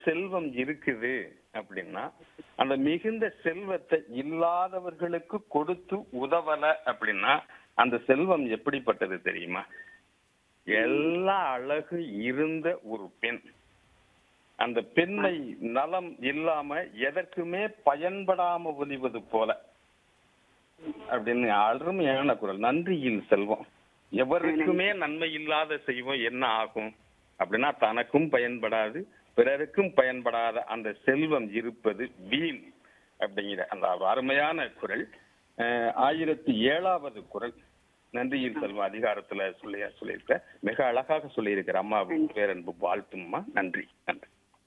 செல்வம் இருக்குது அப்படின்னா அந்த மிகுந்த செல்வத்தை இல்லாதவர்களுக்கு கொடுத்து உதவல அப்படின்னா அந்த செல்வம் எப்படிப்பட்டது தெரியுமா எல்லா அழகு இருந்த ஒரு பெண் அந்த பெண்ணை நலம் இல்லாம எதற்குமே பயன்படாம ஒலிவது போல அப்படின்னு அருமையான குரல் நன்றியில் செல்வம் எவருக்குமே நன்மை இல்லாத செய்வோம் என்ன ஆகும் அப்படின்னா தனக்கும் பயன்படாது பிறருக்கும் பயன்படாத அந்த செல்வம் இருப்பது வீண் அப்படிங்கிற அந்த அருமையான குரல் அஹ், ஆயிரத்தி ஏழாவது குரல் நன்றியில் செல்வம் அதிகாரத்துல சொல்லி சொல்லியிருக்க மிக அழகாக சொல்லியிருக்கிற அம்மாவின் பேரன்பு வாழ்த்தும்மா நன்றி நன்றி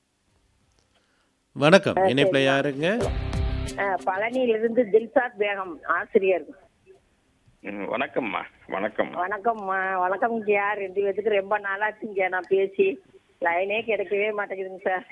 வணக்கம் இணைப்புல யாருங்க அஹ், பழனியிலிருந்து தில்சாத் பேகம் ஆசிரியர் ம், வணக்கம்மா வணக்கம் வணக்கம்மா வணக்கம் யார் ரெண்டு பேத்துக்கு ரொம்ப நாளாச்சுங்க நான் பேசி லைனே கிடைக்கவே மாட்டேங்குதுங்க சார்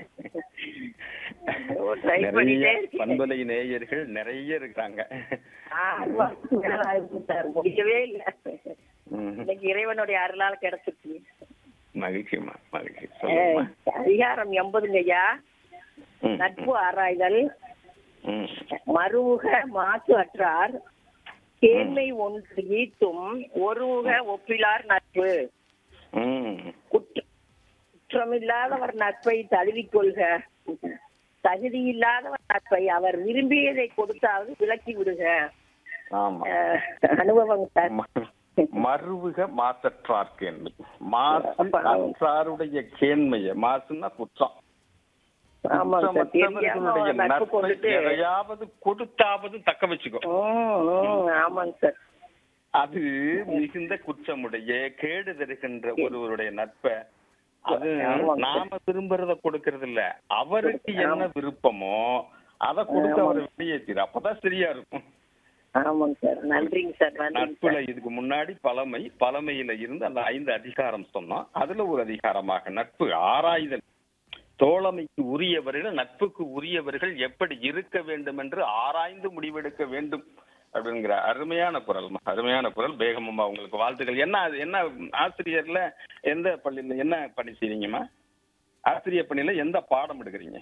ட்ரை நிறைய பண்ணிட்டே இருக்கேன் பண்பலை நேயர்கள் நிறைய இருக்கிறாங்க ஆறு மாசத்துக்கு மேல ஆயிடுச்சு சார் முடிக்கவே இல்லை ம், இன்னைக்கு இறைவனுடைய அருளால் கிடைச்சிருச்சு மகிழ்ச்சிம்மா மகிழ்ச்சி அஹ், சொல்லுங்கம்மா அதிகாரம் எண்பதுங்க ஐயா ம், நட்பு ஆராய்தல் ம், மறுவுக மாசு அற்றார் கேண்மை ஒன்று ஈட்டும் ஒருவுக ஒப்பிலார் நட்பு ம். குற்ற- குற்றமில்லாதவர் நட்பை தழுவிக்கொள்க தகுதி இல்லாதவர் நட்பை அவர் விரும்பியதை கொடுத்தாவது விலக்கி விடுக ஆமா அஹ், அனுபவம் சார் ம- மறுவுக மாசற்றார் கேள்வி மாசு அப்ப- அற்றாருடைய கேண்மைய மாசுன்னா குற்றம் ஆமாங்க சார் தெரியாம குற்றமற்றவர்களுடைய நட்பு நட்பை கொண்டுட்டு எதையாவது கொடுத்தாவது தக்க வச்சுக்கோ ம், ம், ஆமாங்க சார் அது மிகுந்த குற்றமுடைய கேடு தருகின்ற ஒருவருடைய நட்பை அது ஆமாங்க. நாம விரும்புறத கொடுக்கறது இல்ல அவருக்கு என்ன விருப்பமோ அதை கொடுத்து அவரை வெளியேற்றிடு அப்பதான் சரியா இருக்கும் ஆமாங்க சார் நன்றிங்க சார் நன்றிங்க நட்புல சார் இதுக்கு முன்னாடி பழமை பழமையில இருந்து அந்த ஐந்து அதிகாரம் சொன்னோம் அதுல ஒரு அதிகாரமாக நட்பு ஆராய்தல் தோழமைக்கு உரியவர்கள் நட்புக்கு உரியவர்கள் எப்படி இருக்க வேண்டும் என்று ஆராய்ந்து முடிவெடுக்க வேண்டும் அப்படிங்கிற அருமையான குரல் அருமையான குரல் பேகமம்மா உங்களுக்கு வாழ்த்துக்கள் என்ன அது- என்ன ஆசிரியர்ல எந்த பள்ளியில என்ன பணி செய்றீங்கம்மா ஆசிரியர் பணியில எந்த பாடம் எடுக்கிறீங்க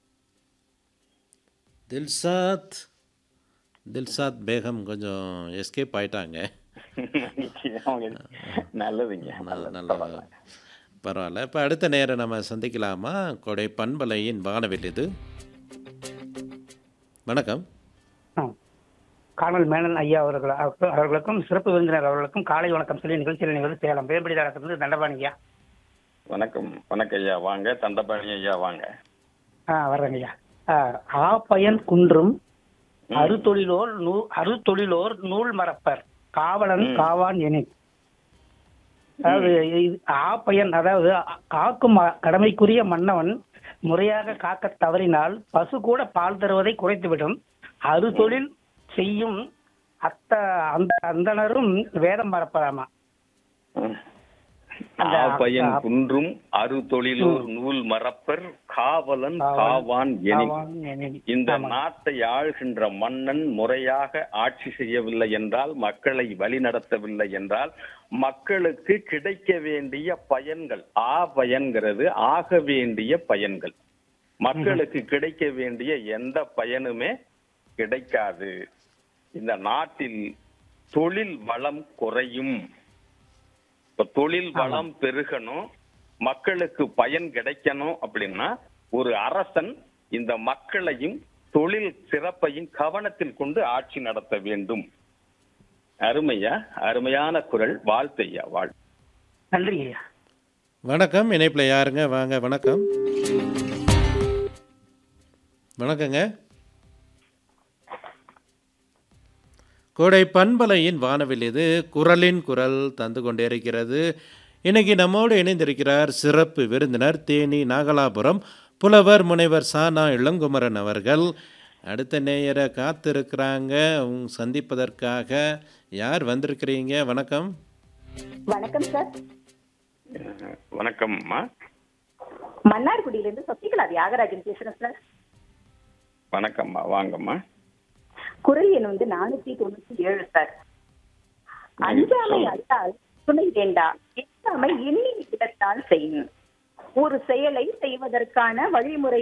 தில்சாத் தில்சாத் பேகம் கொஞ்சம் எஸ்கேப் ஆயிட்டாங்க அவங்க நல்லதுங்க நல்ல நல்லது நல்ல பரவாயில்ல இப்போ அடுத்த நேரம் நம்ம சந்திக்கலாமா கொடை பண்பலையின் வானவில் இது வணக்கம் ஆ. கார்னல் மேனன் ஐயா அவர்கள் அவர்கள்- அவர்களுக்கும் சிறப்பு விருந்தினர் அவர்களுக்கும் காலை வணக்கம் சொல்லி நிகழ்ச்சியில் நிகழ்ச்சி சேலம் பேர்படி தரத்திலிருந்து தண்டபாணி ஐயா வணக்கம் வணக்கம் ஐயா வாங்க தண்டபாணி ஐயா வாங்க ஆ வர்றேங்க ஐயா ஆ, ஆ பயன் குன்றும் அறுதொழிலோர் நூ அறுதொழிலோர் நூல் மறப்பர் காவலன் காவான் எனின் அதாவது இது ஆ பயன் அதாவது ஆ- காக்கும் அ- கடமைக்குரிய மன்னவன் முறையாக காக்க தவறினால் பசு கூட பால் தருவதை குறைத்துவிடும் அறுதொழில் செய்யும் அத்த அந்த அந்தணரும் வேதம் மறப்பதாமா அந்த பையன் அ- குன்றும் அரு தொழிலோர் நூல் மறப்பர் காவலன் காவான் எனின் காவான் எனின். இந்த ஆமா. நாட்டை ஆள்கின்ற மன்னன் முறையாக ஆட்சி செய்யவில்லை என்றால் மக்களை வழிநடத்தவில்லை என்றால் மக்களுக்கு கிடைக்க வேண்டிய பயன்கள் ஆ பயன்கிறது ஆக வேண்டிய பயன்கள் மக்களுக்கு கிடைக்க வேண்டிய எந்த பயனுமே கிடைக்காது இந்த நாட்டில் தொழில் வளம் குறையும் இப்ப தொழில் வளம் பெருகணும் மக்களுக்கு பயன் கிடைக்கணும் அப்படின்னா ஒரு அரசன் இந்த மக்களையும் தொழில் சிறப்பையும் கவனத்தில் கொண்டு ஆட்சி நடத்த வேண்டும் அருமையா அருமையான குரல் வாழ்த்தையா வாழ் நன்றி ஐயா வணக்கம் இணைப்பில் யாருங்க வாங்க வணக்கம் வணக்கங்க கோடை பண்பலையின் வானவில் இது குரலின் குரல் தந்து கொண்டே இருக்கிறது இன்னைக்கு நம்மோடு இணைந்திருக்கிறார் சிறப்பு விருந்தினர் தேனி நாகலாபுரம் புலவர் முனைவர் சானா இளங்குமரன் அவர்கள் அடுத்த நேயரை காத்திருக்கிறாங்க உங்க சந்திப்பதற்காக யார் வந்திருக்கிறீங்க வணக்கம் வணக்கம் சார் அஹ், வணக்கம்மா மன்னார்குடியிலிருந்து சசிகலா தியாகராஜன் பேசுறேன் சார் வணக்கம்மா வாங்கம்மா குரல் எண் வந்து நானூத்தி தொண்ணூத்தி ஏழு சார் அஞ்சாமை அல்லால் துணை வேண்டா எட்டாமை எண்ணி இடத்தால் செய்யும் ஒரு செயலை செய்வதற்கான வழிமுறை